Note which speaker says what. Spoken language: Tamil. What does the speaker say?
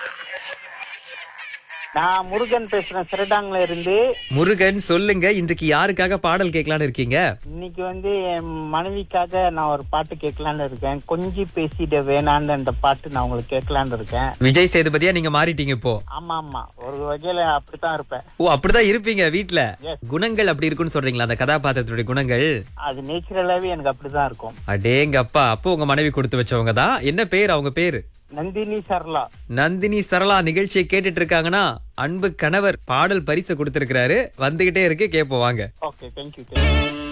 Speaker 1: நான் முருகன் பேசுறேன் சிறடாங்ல இருந்து
Speaker 2: முருகன் சொல்லுங்க இன்றைக்கு யாருக்காக பாடல் கேட்கலான்னு இருக்கீங்க
Speaker 1: இன்னைக்கு வந்து என் மனைவிக்காக நான் ஒரு பாட்டு கேட்கலான்னு இருக்கேன் கொஞ்சி பேசிட வேணான்னு அந்த பாட்டு நான் உங்களுக்கு கேட்கலான்னு இருக்கேன்
Speaker 2: விஜய் சேதுபதியா நீங்க மாறிட்டீங்க இப்போ
Speaker 1: ஆமா ஆமா ஒரு வகையில அப்படித்தான் இருப்பேன்
Speaker 2: ஓ அப்படிதான் இருப்பீங்க வீட்ல
Speaker 1: Yes.
Speaker 2: குணங்கள் அப்படி இருக்குன்னு சொல்றீங்களா அந்த கதாபாத்திரத்துடைய குணங்கள்
Speaker 1: அது நேச்சுரலாவே எனக்கு அப்படிதான் இருக்கும்
Speaker 2: அடேங்க அப்பா அப்போ உங்க மனைவி கொடுத்து வச்சவங்க தான் என்ன பேர் அவங்க பேரு
Speaker 1: நந்தினி சரளா
Speaker 2: நந்தினி சரளா நிகழ்ச்சியை கேட்டுட்டு இருக்காங்கன்னா அன்பு கணவர் பாடல் பரிசு கொடுத்திருக்கிறாரு வந்துகிட்டே இருக்கு கேப்போம் வாங்க
Speaker 1: ஓகே தேங்க்யூ தேங்க்யூ